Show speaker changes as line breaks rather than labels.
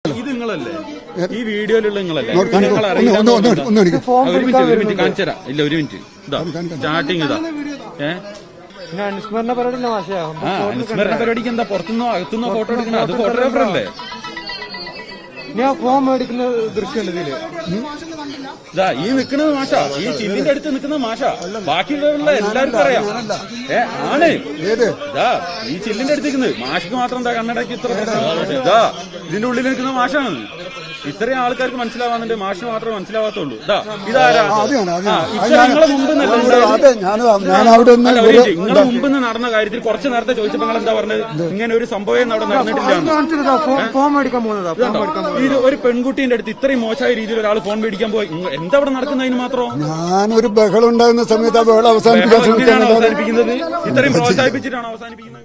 ഇത് നിങ്ങളല്ലേ ഈ വീഡിയോയിലുള്ള നിങ്ങളല്ലേ
നോക്ക് കാണിക്കൂ.
ഞങ്ങൾ
ഒന്ന്
അറിയില്ല
ഒന്ന് ഒന്ന് ഒന്ന് കാണിക്കൂ.
ആ, ഒരു മിനിറ്റ് ഒരു മിനിറ്റ് കാണിച്ചു തരാം ഇല്ല ഒരു മിനിറ്റ് ഇതാ സ്റ്റാർട്ടിങ് ഇതാ ഏ
പിന്നെ അനുസ്മരണ പരിപാടി മാഷയാ
ആ അനുസ്മരണ പരിപാടിക്ക് എന്താ പുറത്തുനിന്നോ അകത്തുനിന്നോ ഫോട്ടോ എടുക്കണ അത് ഫോട്ടോഗ്രാഫർ അല്ലേ
ഞാൻ ഫോം മേടിക്കുന്ന ദൃശ്യമുണ്ട് ഇതില്
ഇതാ ഈ നിൽക്കുന്നത് മാഷ ഈ ചില്ലിന്റെ അടുത്ത് നിൽക്കുന്നത് മാഷ ബാക്കിയുള്ള എല്ലാവർക്കും അറിയാം ഏ ആണ്
ഏത്
ഇതാ ഈ ചില്ലിന്റെ അടുത്ത് നിൽക്കുന്നത് മാഷിക്ക് മാത്രം എന്താ കണ്ണടയ്ക്ക് ഇത്ര പ്രശ്നം ഇതാ ഇതിന്റെ ഉള്ളിൽ നിൽക്കുന്ന മാഷാണ് ഇത്രയും ആൾക്കാർക്ക് മനസ്സിലാവാന്നുണ്ട് മാഷിന് മാത്രമേ മനസ്സിലാവാത്തുള്ളൂ ഇതാ ഇതാരാ
ആ, അത് കാണാം, അത്
ആ,
കാണാം.
ഇത്ര നിങ്ങളെ മുമ്പ് നിന്നല്ലേ ഉണ്ടായത്?
അതെ ഞാൻ ഞാൻ അവിടെ നിന്ന്
അല്ല, ഒരു
ഒരു-
മിനിറ്റ്. നിങ്ങളെ മുമ്പ് നിന്ന് നടന്ന കാര്യത്തിൽ കുറച്ച് നേരത്തെ ചോദിച്ചപ്പോ നിങ്ങൾ എന്താ പറഞ്ഞത് ഇങ്ങനെ ഒരു സംഭവം അവിടെ നടന്നിട്ടില്ല
കാണിച്ചതാ ഫോം മേടിക്കാൻ പോകുന്നതാ ഫോം മേടിക്കാൻ പോകുന്നത്
ഇത് ഒരു പെൺകുട്ടീന്റെ അടുത്ത് ഇത്രയും മോശമായ രീതിയിൽ ഒരാൾ ഫോൺ മേടിക്കാൻ പോയി ഇങ്ങ- എന്താ അവിടെ നടക്കുന്നതിന് മാത്രം
ഞാനൊരു ബഹളം ഉണ്ടാകുന്ന സമയത്ത് ആ ബഹളം അവസാനിപ്പിക്കാൻ
ബഹളം എങ്ങനെയാണ്
ശ്രമിക്കാൻ
അവസാനിപ്പിക്കുന്നത് ഇത്രയും പ്രോത്സാഹിപ്പിച്ചിട്ടാണ് അവസാനിപ്പിക്കുന്നത്